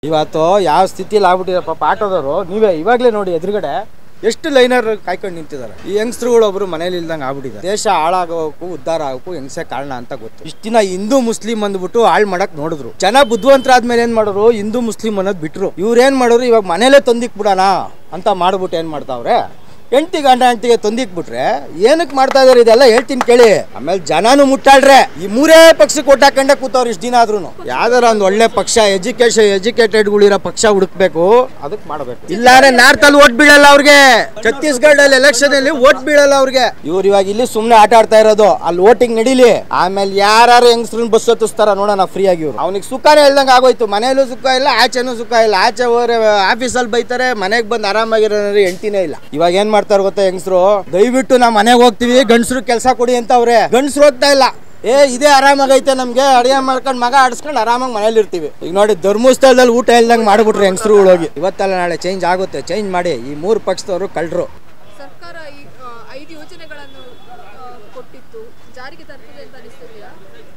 ಇವತ್ತು ಯಾವ ಸ್ಥಿತಿಲಿ ಆಗ್ಬಿಟ್ಟಿದೆ ಪಾಪ ಆಟೋದವರು ನೀವೇ ಇವಾಗಲೇ ನೋಡಿ ಎದುರುಗಡೆ ಎಷ್ಟು ಲೈನರ್ ಕಾಯ್ಕೊಂಡು ನಿಂತಿದ್ದಾರೆ ಈ ಯಂಗ್ಸ್ಟ್ರುಗಳು ಒಬ್ರು ಮನೇಲಿ ಇಲ್ದಂಗೆ ಆಗ್ಬಿಟ್ಟಿದೆ ದೇಶ ಹಾಳಾಗೋಕು ಉದ್ಧಾರ ಆಗೋಕು ಹೆಂಗ್ಸೆ ಕಾರಣ ಅಂತ ಗೊತ್ತು ಇಷ್ಟ ದಿನ ಹಿಂದೂ ಮುಸ್ಲಿಂ ಅಂದ್ಬಿಟ್ಟು ಹಾಳು ಮಾಡಕ್ ನೋಡಿದ್ರು ಜನ ಬುದ್ಧಿವಂತರಾದ್ಮೇಲೆ ಏನ್ ಮಾಡೋರು ಹಿಂದೂ ಮುಸ್ಲಿಂ ಅನ್ನೋದು ಬಿಟ್ರು ಇವ್ರು ಏನ್ ಮಾಡೋರು ಇವಾಗ ಮನೇಲೆ ತಂದಿಕ್ ಬಿಡೋಣ ಅಂತ ಮಾಡ್ಬಿಟ್ಟು ಏನ್ ಮಾಡ್ತಾವ್ರೆ ಹೆಂಡತಿ ಗಂಡ ಹೆಂಡತಿಗೆ ತಂದಿಕ್ ಬಿಟ್ರೆ ಏನಕ್ಕೆ ಮಾಡ್ತಾ ಇದಾರೆ ಇದೆಲ್ಲ ಹೇಳ್ತೀನಿ ಕೇಳಿ ಆಮೇಲೆ ಜನನು ಮುಟ್ಟಾಳ್ರೆ ಈ ಮೂರೇ ಪಕ್ಷಕ್ಕೆ ಓಟ್ ಹಾಕೊಂಡೆ ಕೂತವ್ರು ಇಷ್ಟು ದಿನ ಆದ್ರೂ ಯಾವ್ದಾರ ಒಂದು ಒಳ್ಳೆ ಪಕ್ಷ ಎಜುಕೇಶನ್ ಎಜುಕೇಟೆಡ್ಗಳಿರೋ ಪಕ್ಷ ಹುಡುಕ್ಬೇಕು ಅದಕ್ಕೆ ಮಾಡಬೇಕು ಇಲ್ಲಾರೆ ನಾರ್ತ್ ಅಲ್ಲಿ ಓಟ್ ಬೀಳಲ್ಲ ಅವ್ರಿಗೆ ಛತ್ತೀಸ್ಗಢ ಅಲ್ಲಿ ಎಲೆಕ್ಷನ್ ಅಲ್ಲಿ ಓಟ್ ಬೀಳಲ್ಲ ಅವ್ರಿಗೆ ಇವ್ರು ಇವಾಗ ಇಲ್ಲಿ ಸುಮ್ನೆ ಆಟ ಆಡ್ತಾ ಇರೋದು ಅಲ್ಲಿ ವೋಟಿಂಗ್ ನಡೀಲಿ ಆಮೇಲೆ ಯಾರು ಹೆಂಗಸ್ರನ್ನ ಬಸ್ ಹತ್ತಿಸ್ತಾರ ನೋಡೋಣ ಫ್ರೀ ಆಗಿ ಇವ್ರು ಅವ್ನಿಗೆ ಸುಖನೇ ಹೇಳ್ದಂಗೆ ಆಗೋಯ್ತು ಮನೇಲೂ ಸುಖ ಇಲ್ಲ ಆಚೆನೂ ಸುಖ ಇಲ್ಲ ಆಚೆ ಹೋದ್ರೆ ಆಫೀಸಲ್ಲಿ ಬೈತಾರೆ ಮನೆಗೆ ಬಂದು ಆರಾಮಾಗಿರೋ ಹೆಂಡ್ತಿನೇ ಇಲ್ಲ ಇವಾಗ ಏನ್ ಮಾಡ್ತಾರೆ ಗೊತ್ತಾ ಹೆಂಗಸರು ದಯವಿಟ್ಟು ನಾವು ಮನೆಗೆ ಹೋಗ್ತೀವಿ ಗಂಡಸರು ಕೆಲಸ ಕೊಡಿ ಅಂತ ಅವ್ರೆ ಗಂಡಸರು ಹೋಗ್ತಾ ಇಲ್ಲ ಏ ಇದೇ ಆರಾಮಾಗೈತೆ ನಮ್ಗೆ ಅಡಿಗೆ ಮಾಡ್ಕೊಂಡು ಮಗ ಆಡಿಸ್ಕೊಂಡು ಆರಾಮಾಗಿ ಮನೇಲಿ ಇರ್ತೀವಿ ಈಗ ನೋಡಿ ಧರ್ಮಸ್ಥಳದಲ್ಲಿ ಊಟ ಇಲ್ದಂಗೆ ಮಾಡ್ಬಿಟ್ರು ಹೆಂಗಸರು ಹೋಗಿ ಇವತ್ತಲ್ಲ ನಾಳೆ ಚೇಂಜ್ ಆಗುತ್ತೆ ಚೇಂಜ್ ಮಾಡಿ ಈ ಮೂರು ಪಕ್ಷದವರು ಕಳ್ರು ಸರ್ಕಾರ ಈ ಆ, ಐದು ಯೋಜನೆಗಳನ್ನು ಆ, ಕೊಟ್ಟಿತ್ತು ಜಾರಿಗೆ ತರ್ತದೆ ಅಂತ ಅನಿಸ್ತಿದೆಯಾ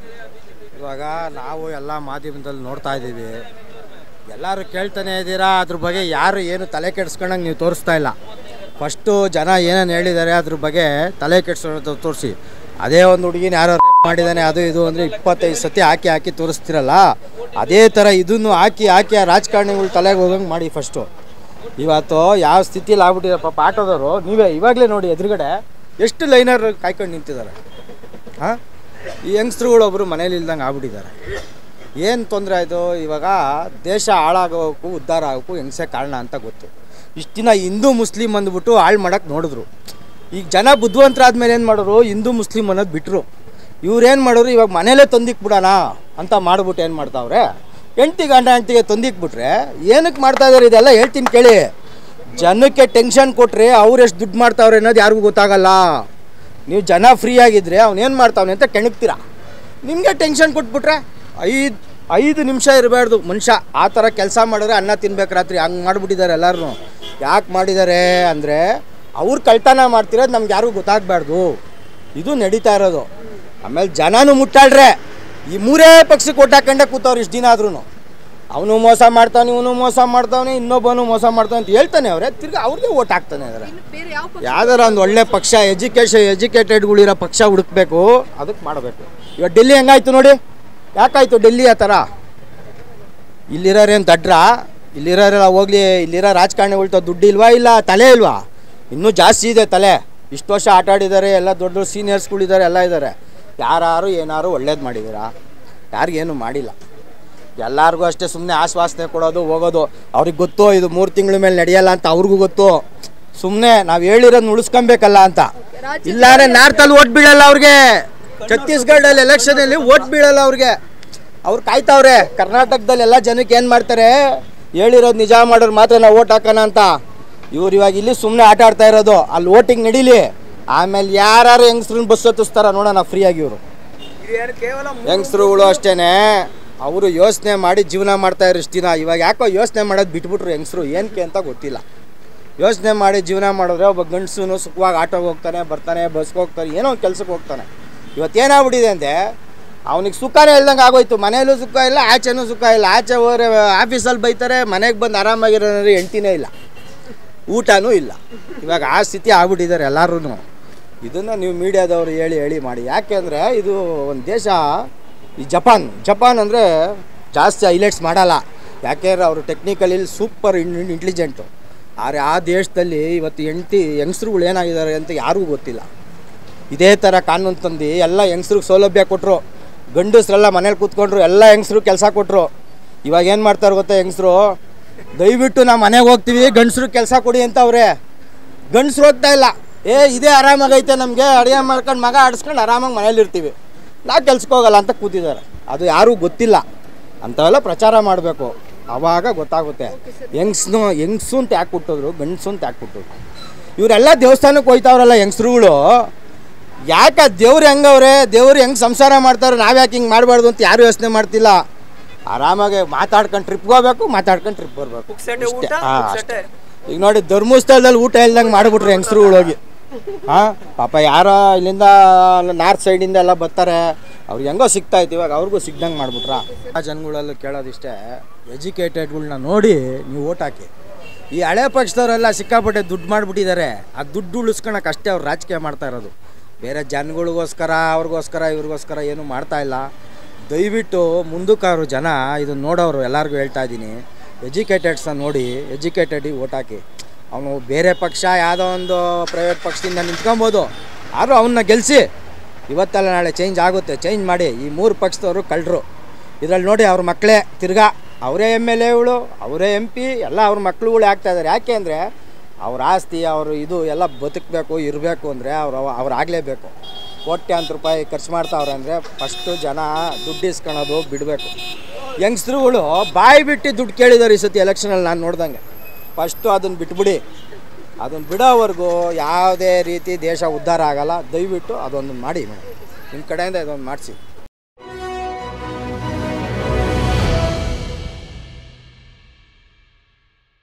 ಇವಾಗ ನಾವು ಎಲ್ಲ ಮಾಧ್ಯಮದಲ್ಲಿ ನೋಡ್ತಾ ಇದ್ದೀವಿ ಎಲ್ಲರೂ ಕೇಳ್ತಾನೆ ಇದ್ದೀರಾ ಅದ್ರ ಬಗ್ಗೆ ಯಾರು ಏನು ತಲೆ ಕೆಡ್ಸ್ಕೊಂಡಂಗೆ ನೀವು ತೋರಿಸ್ತಾ ಇಲ್ಲ ಫಸ್ಟು ಜನ ಏನೇನು ಹೇಳಿದ್ದಾರೆ ಅದ್ರ ಬಗ್ಗೆ ತಲೆ ಕೆಡ್ಸ್ಕೊಂಡು ತೋರಿಸಿ ಅದೇ ಒಂದು ಹುಡುಗಿನ ಯಾರೋ ರೇಪ್ ಮಾಡಿದ್ದಾನೆ ಅದು ಇದು ಅಂದರೆ ಇಪ್ಪತ್ತೈದು ಸತಿ ಹಾಕಿ ಹಾಕಿ ತೋರಿಸ್ತಿರಲ್ಲ ಅದೇ ಥರ ಇದನ್ನು ಹಾಕಿ ಹಾಕಿ ಆ ರಾಜಕಾರಣಿಗಳು ತಲೆಗೆ ಹೋಗಂಗೆ ಮಾಡಿ ಫಸ್ಟು ಇವತ್ತು ಯಾವ ಸ್ಥಿತಿಲಿ ಆಗ್ಬಿಟ್ಟಿದೆ ಪಾಪ ಆಟೋದವರು ನೀವೇ ಇವಾಗಲೇ ನೋಡಿ ಎದುರುಗಡೆ ಎಷ್ಟು ಲೈನರ್ ಕಾಯ್ಕೊಂಡು ನಿಂತಿದ್ದಾರೆ ಹಾಂ ಈ ಯಂಗ್ಸ್ಟ್ರುಗಳು ಒಬ್ಬರು ಮನೇಲಿ ಇಲ್ದಂಗೆ ಆಗ್ಬಿಟ್ಟಿದ್ದಾರೆ ಏನು ತೊಂದರೆ ಆಯಿತು ಇವಾಗ ದೇಶ ಹಾಳಾಗೋಕು ಉದ್ಧಾರ ಆಗೋಕು ಹೆಂಗ್ಸೆ ಕಾರಣ ಅಂತ ಗೊತ್ತು ಇಷ್ಟು ದಿನ ಹಿಂದೂ ಮುಸ್ಲಿಂ ಅಂದ್ಬಿಟ್ಟು ಹಾಳು ಮಾಡಕ್ಕೆ ನೋಡಿದ್ರು ಈಗ ಜನ ಬುದ್ಧಿವಂತರಾದ್ಮೇಲೆ ಏನು ಮಾಡೋರು ಹಿಂದೂ ಮುಸ್ಲಿಂ ಅನ್ನೋದು ಬಿಟ್ಟರು ಇವ್ರೇನು ಮಾಡೋರು ಇವಾಗ ಮನೇಲೇ ತಂದಿಕ್ ಬಿಡೋಣ ಅಂತ ಮಾಡ್ಬಿಟ್ಟು ಏನು ಮಾಡ್ತಾವ್ರೆ ಹೆಂಡ್ತಿ ಗಂಡ ಹೆಂಡ್ತಿಗೆ ತಂದಿಕ್ ಬಿಟ್ರೆ ಏನಕ್ಕೆ ಮಾಡ್ತಾ ಇದಾರೆ ಇದೆಲ್ಲ ಹೇಳ್ತೀನಿ ಕೇಳಿ ಜನಕ್ಕೆ ಟೆನ್ಷನ್ ಕೊಟ್ರೆ ಅವ್ರು ಎಷ್ಟು ದುಡ್ಡು ಮಾಡ್ತಾವ್ರೆ ಅನ್ನೋದು ಯಾರಿಗೂ ಗೊತ್ತಾಗಲ್ಲ ನೀವು ಜನ ಫ್ರೀ ಆಗಿದ್ರೆ ಅವ್ನೇನು ಮಾಡ್ತಾವನೆ ಅಂತ ಕೆಣಕ್ತೀರ ನಿಮಗೆ ಟೆನ್ಷನ್ ಕೊಟ್ಬಿಟ್ರೆ ಐದು ಐದು ನಿಮಿಷ ಇರಬಾರ್ದು ಮನುಷ್ಯ ಆ ಥರ ಕೆಲಸ ಮಾಡಿದ್ರೆ ಅನ್ನ ತಿನ್ಬೇಕು ರಾತ್ರಿ ಹಂಗೆ ಮಾಡಿಬಿಟ್ಟಿದ್ದಾರೆ ಎಲ್ಲರೂ ಯಾಕೆ ಮಾಡಿದ್ದಾರೆ ಅಂದರೆ ಅವ್ರು ಕಳ್ತನ ಮಾಡ್ತಿರೋದು ನಮ್ಗೆ ಯಾರಿಗೂ ಗೊತ್ತಾಗಬಾರ್ದು ಇದು ನಡೀತಾ ಇರೋದು ಆಮೇಲೆ ಜನನು ಮುಟ್ಟಾಳ್ರೆ ಈ ಮೂರೇ ಪಕ್ಷಕ್ಕೆ ಓಟ್ ಹಾಕೊಂಡೆ ಕೂತವ್ರು ಇಷ್ಟು ದಿನ ಆದ್ರೂ ಅವನು ಮೋಸ ಮಾಡ್ತಾನೆ ಇವನು ಮೋಸ ಮಾಡ್ತಾವನೆ ಇನ್ನೊಬ್ಬನು ಮೋಸ ಮಾಡ್ತಾನೆ ಅಂತ ಹೇಳ್ತಾನೆ ಅವರೇ ತಿರ್ಗಿ ಅವ್ರಿಗೆ ಓಟ್ ಹಾಕ್ತಾನೆ ಇದ್ದಾರೆ ಇನ್ನು ಬೇರೆ ಯಾವ ಪಕ್ಷ ಯಾವ್ದಾರ ಒಂದು ಒಳ್ಳೆ ಪಕ್ಷ ಎಜುಕೇಶನ್ ಎಜುಕೇಟೆಡ್ಗಳಿರೋ ಪಕ್ಷ ಹುಡುಕ್ಬೇಕು ಅದಕ್ಕೆ ಮಾಡಬೇಕು ಇವಾಗ ಡೆಲ್ಲಿ ಹೆಂಗಾಯ್ತು ನೋಡಿ ಯಾಕಾಯ್ತು ಡೆಲ್ಲಿ ಆ ಥರ ಇಲ್ಲಿರೋರೇನು ದಡ್ರ ಇಲ್ಲಿರೋರೆಲ್ಲ ಹೋಗ್ಲಿ ಇಲ್ಲಿರೋ ರಾಜಕಾರಣಿಗಳ್ತ ದುಡ್ಡು ಇಲ್ವಾ ಇಲ್ಲ ತಲೆ ಇಲ್ವಾ ಇನ್ನೂ ಜಾಸ್ತಿ ಇದೆ ತಲೆ ಇಷ್ಟು ವರ್ಷ ಆಟ ಆಡಿದ್ದಾರೆ ಎಲ್ಲ ದೊಡ್ಡ ದೊಡ್ಡ ಸೀನಿಯರ್ಸ್ಗಳಿದ್ದಾರೆ ಎಲ್ಲ ಇದ್ದಾರೆ ಯಾರು ಏನಾರು ಒಳ್ಳೇದು ಮಾಡಿದ್ದೀರಾ ಯಾರಿಗೇನು ಮಾಡಿಲ್ಲ ಎಲ್ಲರಿಗೂ ಅಷ್ಟೇ ಸುಮ್ಮನೆ ಆಶ್ವಾಸನೆ ಕೊಡೋದು ಹೋಗೋದು ಅವ್ರಿಗೆ ಗೊತ್ತು ಇದು ಮೂರು ತಿಂಗಳ ಮೇಲೆ ನಡೆಯಲ್ಲ ಅಂತ ಅವ್ರಿಗೂ ಗೊತ್ತು ಸುಮ್ಮನೆ ನಾವು ಹೇಳಿರೋದನ್ನ ಉಳಿಸ್ಕೊಬೇಕಲ್ಲ ಅಂತ ಇಲ್ಲಾರೆ ನಾರ್ತಲ್ಲಿ ಓಟ್ ಬೀಳಲ್ಲ ಅವ್ರಿಗೆ ಛತ್ತೀಸ್ಗಢಲ್ಲಿ ಎಲೆಕ್ಷನಲ್ಲಿ ಓಟ್ ಬೀಳಲ್ಲ ಅವ್ರಿಗೆ ಅವ್ರು ಕಾಯ್ತಾವ್ರೆ ಕರ್ನಾಟಕದಲ್ಲಿ ಎಲ್ಲ ಜನಕ್ಕೆ ಏನು ಮಾಡ್ತಾರೆ ಹೇಳಿರೋದು ನಿಜ ಮಾಡೋರು ಮಾತ್ರ ನಾವು ಓಟ್ ಹಾಕೋಣ ಅಂತ ಇವ್ರು ಇವಾಗ ಇಲ್ಲಿ ಸುಮ್ಮನೆ ಆಟ ಆಡ್ತಾ ಇರೋದು ಅಲ್ಲಿ ವೋಟಿಂಗ್ ನಡೀಲಿ ಆಮೇಲೆ ಯಾರು ಹೆಂಗಸ್ರನ್ನ ಬಸ್ ಹತ್ತಿಸ್ತಾರ ನೋಡೋಣ ಫ್ರೀಯಾಗಿ ಇವರು ಹೆಂಗಸ್ರುಗಳು ಅಷ್ಟೇನೆ ಅವರು ಯೋಚನೆ ಮಾಡಿ ಜೀವನ ಮಾಡ್ತಾ ಇರೋ ಇಷ್ಟು ದಿನ ಇವಾಗ ಯಾಕೋ ಯೋಚನೆ ಮಾಡೋದು ಬಿಟ್ಬಿಟ್ರು ಹೆಂಗಸರು ಏನಕ್ಕೆ ಅಂತ ಗೊತ್ತಿಲ್ಲ ಯೋಚನೆ ಮಾಡಿ ಜೀವನ ಮಾಡಿದ್ರೆ ಒಬ್ಬ ಗಂಡಸು ಸುಖವಾಗಿ ಆಟೋಗೆ ಹೋಗ್ತಾನೆ ಬರ್ತಾನೆ ಬಸ್ಗೆ ಹೋಗ್ತಾನೆ ಏನೋ ಒಂದು ಕೆಲ್ಸಕ್ಕೆ ಹೋಗ್ತಾನೆ ಇವತ್ತೇನಾಗ್ಬಿಟ್ಟಿದೆ ಅಂದರೆ ಅವನಿಗೆ ಸುಖನೇ ಹೇಳ್ದಂಗೆ ಆಗೋಯ್ತು ಮನೇಲೂ ಸುಖ ಇಲ್ಲ ಆಚೆನೂ ಸುಖ ಇಲ್ಲ ಆಚೆ ಹೋದ್ರೆ ಆಫೀಸಲ್ಲಿ ಬೈತಾರೆ ಮನೆಗೆ ಬಂದು ಆರಾಮಾಗಿರೋ ಹೆಂಡ್ತಿನೇ ಇಲ್ಲ ಊಟನೂ ಇಲ್ಲ ಇವಾಗ ಆ ಸ್ಥಿತಿ ಆಗ್ಬಿಟ್ಟಿದ್ದಾರೆ ಎಲ್ಲರೂ ಇದನ್ನು ನೀವು ಮೀಡಿಯಾದವರು ಹೇಳಿ ಹೇಳಿ ಮಾಡಿ ಯಾಕೆ ಅಂದರೆ ಇದು ಒಂದು ದೇಶ ಈ ಜಪಾನ್ ಜಪಾನ್ ಅಂದರೆ ಜಾಸ್ತಿ ಹೈಲೈಟ್ಸ್ ಮಾಡಲ್ಲ ಯಾಕೆಂದ್ರೆ ಅವರು ಟೆಕ್ನಿಕಲಿ ಸೂಪರ್ ಇಂಟೆಲಿಜೆಂಟು ಆದರೆ ಆ ದೇಶದಲ್ಲಿ ಇವತ್ತು ಹೆಂಡ್ತಿ ಯಂಗ್ಸ್ರುಗಳು ಏನಾಗಿದ್ದಾರೆ ಅಂತ ಯಾರಿಗೂ ಗೊತ್ತಿಲ್ಲ ಇದೇ ಥರ ಕಾನೂನು ತಂದು ಎಲ್ಲ ಹೆಂಗಸ್ರಿಗೆ ಸೌಲಭ್ಯ ಕೊಟ್ಟರು ಗಂಡಸ್ರೆಲ್ಲ ಮನೇಲಿ ಕೂತ್ಕೊಂಡ್ರು ಎಲ್ಲ ಹೆಂಗಸ್ರು ಕೆಲಸ ಕೊಟ್ಟರು ಇವಾಗ ಏನು ಮಾಡ್ತಾರೆ ಗೊತ್ತಾ ಹೆಂಗಸ್ರು ದಯವಿಟ್ಟು ನಾವು ಮನೆಗೆ ಹೋಗ್ತೀವಿ ಗಂಡಸ್ರು ಕೆಲಸ ಕೊಡಿ ಅಂತ ಅವ್ರೆ ಗಂಡಸ್ರು ಹೋಗ್ತಾ ಇಲ್ಲ ಏ ಇದೇ ಆರಾಮಾಗೈತೆ ನಮಗೆ ಅಡುಗೆ ಮಾಡ್ಕೊಂಡು ಮಗ ಆಡಿಸ್ಕೊಂಡು ಆರಾಮಾಗಿ ಮನೇಲಿ ಇರ್ತೀವಿ ನಾವು ಕೆಲ್ಸಕ್ಕೆ ಹೋಗಲ್ಲ ಅಂತ ಕೂತಿದ್ದಾರೆ ಅದು ಯಾರೂ ಗೊತ್ತಿಲ್ಲ ಅಂಥವೆಲ್ಲ ಪ್ರಚಾರ ಮಾಡಬೇಕು ಆವಾಗ ಗೊತ್ತಾಗುತ್ತೆ ಹೆಂಗ್ಸ್ನು ಹೆಂಗ್ಸು ಅಂತ ಯಾಕೆ ಕೊಟ್ಟಿದ್ರು ಗಂಡಸು ಅಂತ ಯಾಕೆ ಕೊಟ್ಟಿದ್ರು ಇವರೆಲ್ಲ ದೇವಸ್ಥಾನಕ್ಕೆ ಹೋಯ್ತಾವ್ರಲ್ಲ ಹೆಂಗಸ್ರುಗಳು ಯಾಕೆ ದೇವ್ರು ಹೆಂಗವ್ರೆ ದೇವ್ರು ಹೆಂಗೆ ಸಂಸಾರ ಮಾಡ್ತಾರೆ ನಾವು ಯಾಕೆ ಹಿಂಗೆ ಮಾಡಬಾರ್ದು ಅಂತ ಯಾರು ಯೋಚನೆ ಮಾಡ್ತಿಲ್ಲ ಆರಾಮಾಗಿ ಮಾತಾಡ್ಕೊಂಡು ಟ್ರಿಪ್ಗೆ ಹೋಗ್ಬೇಕು ಮಾತಾಡ್ಕೊಂಡು ಟ್ರಿಪ್ ಬರಬೇಕು ಪುಕ್ಸಟೆ ಊಟ, ಪುಕ್ಸಟೆ. ಈಗ ನೋಡಿ ಧರ್ಮಸ್ಥಳದಲ್ಲಿ ಊಟ ಇಲ್ದಂಗೆ ಮಾಡಿಬಿಟ್ರು ಹೆಂಗಸ್ರುಗಳು ಹೋಗಿ ಹಾಂ ಪಾಪ ಯಾರೋ ಇಲ್ಲಿಂದ ನಾರ್ತ್ ಸೈಡಿಂದ ಎಲ್ಲ ಬರ್ತಾರೆ ಅವ್ರಿಗೆ ಹೆಂಗೋ ಸಿಗ್ತಾ ಇತ್ತು ಇವಾಗ ಅವ್ರಿಗೂ ಸಿಗ್ದಂಗೆ ಮಾಡ್ಬಿಟ್ರ ಆ ಜನಗಳಲ್ಲೂ ಕೇಳೋದಿಷ್ಟೇ ಎಜುಕೇಟೆಡ್ಗಳ್ನ ನೋಡಿ ನೀವು ಓಟ್ ಹಾಕಿ ಈ ಹಳೆ ಪಕ್ಷದವರೆಲ್ಲ ಸಿಕ್ಕಾಪಟ್ಟೆ ದುಡ್ಡು ಮಾಡಿಬಿಟ್ಟಿದ್ದಾರೆ ಆ ದುಡ್ಡು ಉಳಿಸ್ಕೊಳಕ್ಕೆ ಅಷ್ಟೇ ಅವ್ರು ರಾಜಕೀಯ ಮಾಡ್ತಾ ಇರೋದು ಬೇರೆ ಜನಗಳಿಗೋಸ್ಕರ ಅವ್ರಿಗೋಸ್ಕರ ಇವ್ರಿಗೋಸ್ಕರ ಏನೂ ಮಾಡ್ತಾ ಇಲ್ಲ ದಯವಿಟ್ಟು ಮುಂದಕ್ಕೆ ಅವರು ಜನ ಇದನ್ನ ನೋಡೋರು ಎಲ್ಲರಿಗೂ ಹೇಳ್ತಾ ಇದ್ದೀನಿ ಎಜುಕೇಟೆಡ್ಸ್ನ ನೋಡಿ ಎಜುಕೇಟೆಡಿಗೆ ಓಟ್ ಹಾಕಿ ಅವನು ಬೇರೆ ಪಕ್ಷ ಯಾವುದೋ ಒಂದು ಪ್ರೈವೇಟ್ ಪಕ್ಷದಿಂದ ನಿಂತ್ಕೊಬೋದು ಆದರೂ ಅವನ್ನ ಗೆಲ್ಲಿಸಿ ಇವತ್ತಲ್ಲ ನಾಳೆ ಚೇಂಜ್ ಆಗುತ್ತೆ ಚೇಂಜ್ ಮಾಡಿ ಈ ಮೂರು ಪಕ್ಷದವರು ಕಳ್ಳರು ಇದರಲ್ಲಿ ನೋಡಿ ಅವ್ರ ಮಕ್ಕಳೇ ತಿರ್ಗಾ ಅವರೇ ಎಮ್ ಎಲ್ ಎಗಳು ಅವರೇ ಎಮ್ ಪಿ ಎಲ್ಲ ಅವ್ರ ಮಕ್ಳುಗಳು ಆಗ್ತಾ ಇದ್ದಾರೆ ಯಾಕೆ ಅಂದರೆ ಅವ್ರ ಆಸ್ತಿ ಅವರು ಇದು ಎಲ್ಲ ಬದುಕಬೇಕು ಇರಬೇಕು ಅಂದರೆ ಅವ್ರು ಅವ್ರು ಆಗಲೇಬೇಕು ಕೋಟ್ಯಾಂತರ ರೂಪಾಯಿ ಖರ್ಚು ಮಾಡ್ತಾವ್ರೆ ಅಂದರೆ ಫಸ್ಟು ಜನ ದುಡ್ಡು ಇಸ್ಕೊಳೋದು ಬಿಡಬೇಕು ಯಂಗ್ಸ್ಟ್ರುಗಳು ಬಾಯಿ ಬಿಟ್ಟು ದುಡ್ಡು ಕೇಳಿದ್ದಾರೆ ಈ ಸತಿ ಎಲೆಕ್ಷನಲ್ಲಿ ನಾನು ನೋಡ್ದಂಗೆ ಫಸ್ಟು ಅದನ್ನು ಬಿಟ್ಬಿಡಿ ಅದನ್ನು ಬಿಡೋವರೆಗೂ ಯಾವುದೇ ರೀತಿ ದೇಶ ಉದ್ಧಾರ ಆಗಲ್ಲ ದಯವಿಟ್ಟು ಅದೊಂದು ಮಾಡಿ ಮೇಡಮ್ ನಿಮ್ಮ ಕಡೆಯಿಂದ ಇದೊಂದು ಮಾಡಿಸಿ